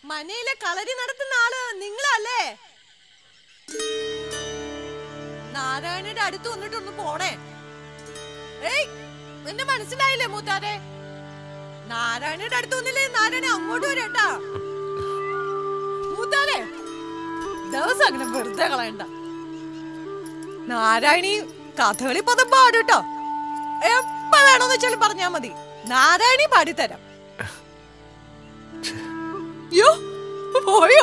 മനയിലെ കളരി നടത്തുന്ന ആള് നിങ്ങളല്ലേ നാരായണയുടെ അടുത്ത് വന്നിട്ടൊന്ന് പോണേ ഏയ് എന്നെ മനസ്സിലായില്ലേ മൂത്താരെ നാരായണയുടെ അടുത്ത് വന്നില്ലേ നാരായണ അങ്ങോട്ട് വരട്ടാ മൂത്താരെ ദിവസം അങ്ങനെ വെറുതെ കളയണ്ട നാരായണി കഥകളി പദം പാടുട്ടോ എപ്പ വേണോന്ന് വെച്ചാലും പറഞ്ഞാ മതി നാരായണി പാടിത്തരാം യോ പോയോ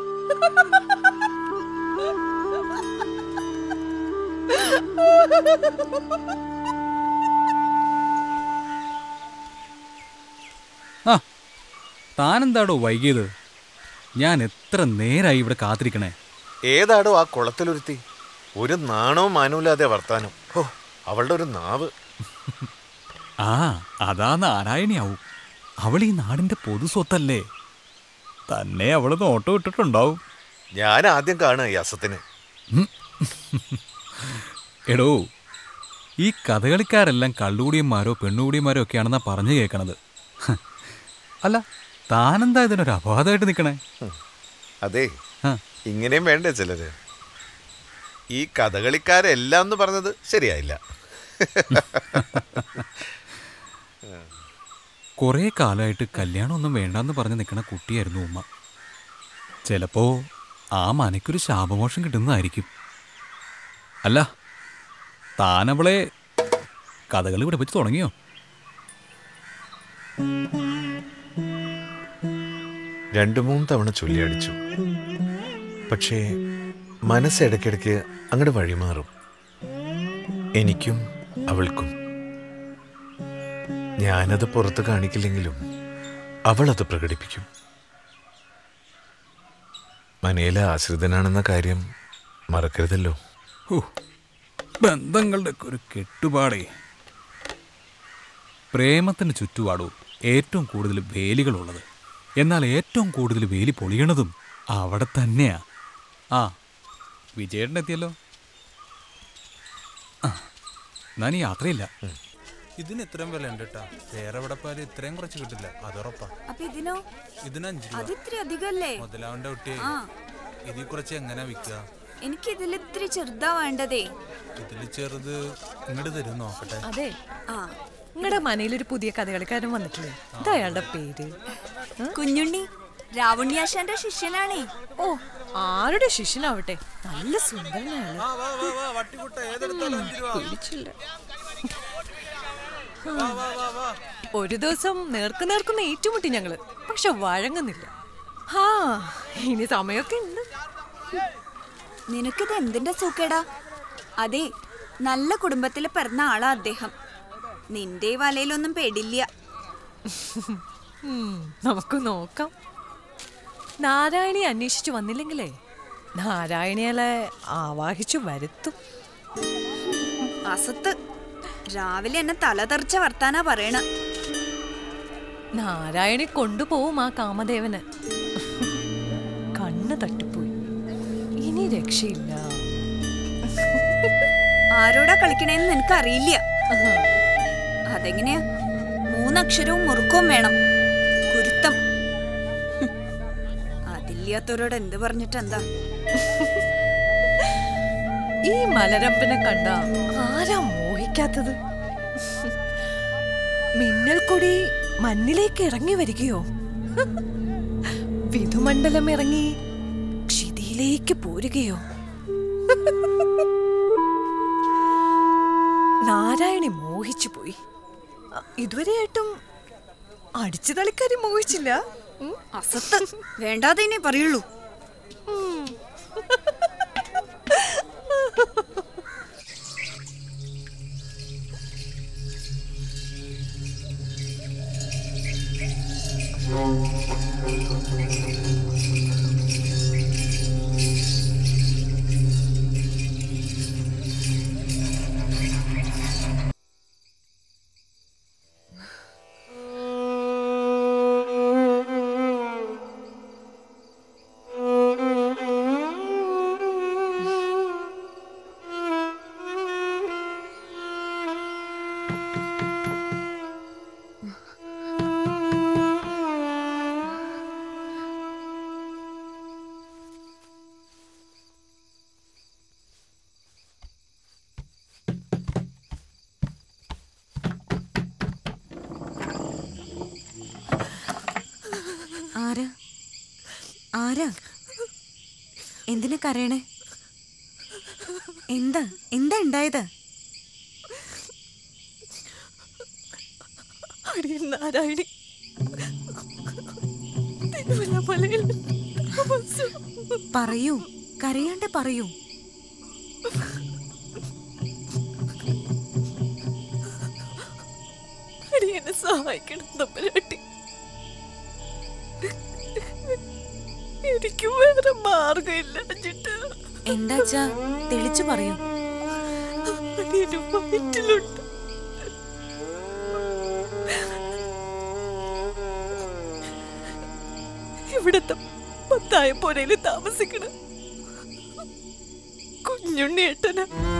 ആ താനെന്താടോ വൈകിയത് ഞാൻ എത്ര നേരായി ഇവിടെ കാത്തിരിക്കണേ ഏതാടോ ആ കുളത്തിലൊരുത്തി ഒരു നാണവും മാനവുമില്ലാതെ വർത്താനം ഓ അവളുടെ ഒരു നാവ് ആ അതാ നാരായണിയാവും അവൾ ഈ നാടിന്റെ പൊതു സ്വത്തല്ലേ തന്നെ അവള് നോട്ടം ഇട്ടിട്ടുണ്ടാവും ഞാൻ ആദ്യം കാണുക ഈ അസത്തിന് എടോ ഈ കഥകളിക്കാരെല്ലാം കള്ളുകൂടിയന്മാരോ പെണ്ണുകൂടിയന്മാരോ ഒക്കെയാണെന്നാ പറഞ്ഞു കേൾക്കണത് ഹ്. അല്ല താനെന്താ ഇതിനൊരു അപവാദമായിട്ട് നിൽക്കണേ അതെ ആ. ഇങ്ങനെയും വേണ്ടേ ചിലര് ഈ കഥകളിക്കാരെല്ലാം എന്ന് പറഞ്ഞത് ശരിയായില്ല കുറേ കാലമായിട്ട് കല്യാണമൊന്നും വേണ്ടാന്ന് പറഞ്ഞ് നിൽക്കണ കുട്ടിയായിരുന്നു ഉമ്മ ചിലപ്പോ ആ മനയ്ക്കൊരു ശാപമോഷം കിട്ടുന്നതായിരിക്കും അല്ല താനവളെ കഥകളി പഠിപ്പിച്ച് തുടങ്ങിയോ രണ്ടു മൂന്ന് തവണ ചൊല്ലിയടിച്ചു പക്ഷേ മനസ്സ് ഇടയ്ക്കിടയ്ക്ക് അങ്ങോട്ട് വഴിമാറും എനിക്കും അവൾക്കും ഞാനത് പുറത്ത് കാണിക്കില്ലെങ്കിലും അവളത് പ്രകടിപ്പിക്കും മനയിലെ ആശ്രിതനാണെന്ന കാര്യം മറക്കരുതല്ലോ ഹോ, ബന്ധങ്ങളുടെ ഒക്കെ ഒരു കെട്ടുപാടേ പ്രേമത്തിന് ചുറ്റുപാടു ഏറ്റവും കൂടുതൽ വേലികളുള്ളത് എന്നാൽ ഏറ്റവും കൂടുതൽ വേലി പൊളിയണതും അവിടെ തന്നെയാ ആ വിജയേട്ടൻ എത്തിയല്ലോ ആ എന്നാ നീ യാത്രയില്ല ഇതിന് ഇത്രയും വില ഉണ്ട് കേട്ടാ വേറെ എവിടെ പോയാലും ഇത്രയും കുറച്ച് കിട്ടില്ല അതുറപ്പാ അപ്പൊ ഇതിനോ ഇതിന് അഞ്ച് രൂപ അത് ഇത്തിരി അധികല്ലേ മുതലാവണ്ട കുട്ടി ആ ഇതിൽ കുറച്ച് എങ്ങനെ വിൽക്കുക എനിക്ക് ഇതിൽ ഇത്തിരി ചെറുതാ വേണ്ടതേ ഇതിൽ ചെറുത് ഇങ്ങോട്ട് തരും നോക്കട്ടെ അതെ ആ നിങ്ങളുടെ മനയിലൊരു പുതിയ കഥകളിക്കാരൻ വന്നിട്ടില്ലേ എന്താ അയാളുടെ പേര് കുഞ്ഞുണ്ണി രാവണ്യാശാന്റെ ശിഷ്യനാണേ ഓ ആരുടെ ശിഷ്യനാവട്ടെ നല്ല സുന്ദരനാണ് പിടിച്ചില്ല ഒരു ദിവസം നേർക്ക് നേർക്കുന്ന ഏറ്റുമുട്ടി ഞങ്ങള് പക്ഷെ വഴങ്ങുന്നില്ല ഹാ ഇനി സമയമൊക്കെ ഉണ്ട് നിനക്കിത് എന്തിന്റെ സൂക്കേടാ അതെ നല്ല കുടുംബത്തിൽ പിറന്ന ആളാ അദ്ദേഹം നിന്റെ ഈ വലയിലൊന്നും പെടില്ല ഉം, നമുക്ക് നോക്കാം നാരായണി അന്വേഷിച്ചു വന്നില്ലെങ്കിലേ നാരായണിയലെ ആവാഹിച്ചു വരുത്തും അസത്ത് രാവിലെ എന്നെ തലതെറിച്ച വർത്താനാ പറയണ നാരായണി കൊണ്ടുപോവും ആ കാമദേവന് കണ്ണ് തട്ടിപ്പോയി ഇനി രക്ഷയില്ല ആരോടാ കളിക്കണേന്ന് നിനക്ക് അറിയില്ല അതെങ്ങനെയാ മൂന്നക്ഷരവും മുറുക്കവും വേണം കുരുത്തം ഹും. അതില്ലാത്തവരോട് എന്ത് പറഞ്ഞിട്ടെന്താ ഈ മലരമ്പനെ കണ്ട ആരാ മോഹിക്കാത്തത് മിന്നൽ കൊടി മണ്ണിലേക്ക് ഇറങ്ങി വരികയോ വിധുമണ്ഡലം ഇറങ്ങി ക്ഷിതിയിലേക്ക് പോരുകയോ നാരായണി മോഹിച്ചു പോയി അ, ഇതുവരെയായിട്ടും അടിച്ചു തളിക്കാരി മോഹിച്ചില്ല ഉം. അസത്ത് വേണ്ടാതെ ഇനി പറയുള്ളൂ Thank you. ആരാ എന്തിനാ കരയണേ എന്താ എന്താ ഉണ്ടായത് അടിയൻ നാരായണി തിരുവല്ലമലയിൽ താമസം. പറയൂ കരയാണ്ട് പറയൂ അടിയനെ സഹായിക്കണം തമ്പുരാട്ടി എനിക്ക് വേറെ മാർഗമില്ല അജിട്ട് എന്താച്ചാ തെളിച്ചു പറയൂ അടിയന് വയറ്റിലുണ്ട് ഇവിടത്തെ പത്തായ പുരയിൽ താമസിക്കണം കുഞ്ഞുണ്ണിയേട്ടന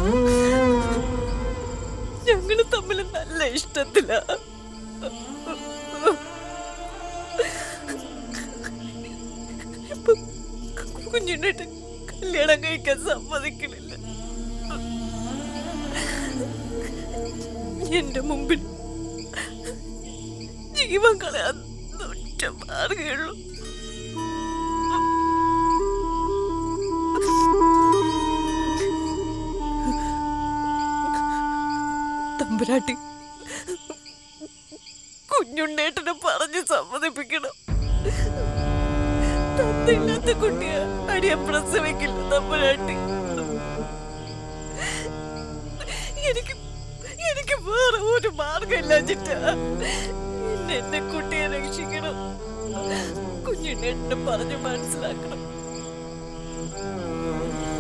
ഞങ്ങള് തമ്മിൽ നല്ല ഇഷ്ടത്തില ഇപ്പൊ കുഞ്ഞുണ്ണിയേട്ടൻ കല്യാണം കഴിക്കാൻ സമ്മതിക്കണില്ല എന്റെ മുമ്പിൽ ജീവൻ കളയാൻ ഒറ്റ മാർഗമുള്ളൂ തമ്പുരാട്ടി കുഞ്ഞുണ്ണേട്ടനെ പറഞ്ഞ് സമ്മതിപ്പിക്കണം തന്തയില്ലാത്ത കുട്ടിയെ അടിയ പ്രസവിക്കില്ല തമ്പുരാട്ടി എനിക്ക് എനിക്ക് വേറെ ഒരു മാർഗമില്ല ചിറ്റ എന്നെ എന്റെ കുട്ടിയെ രക്ഷിക്കണം കുഞ്ഞിനെ പറഞ്ഞ് മനസ്സിലാക്കണം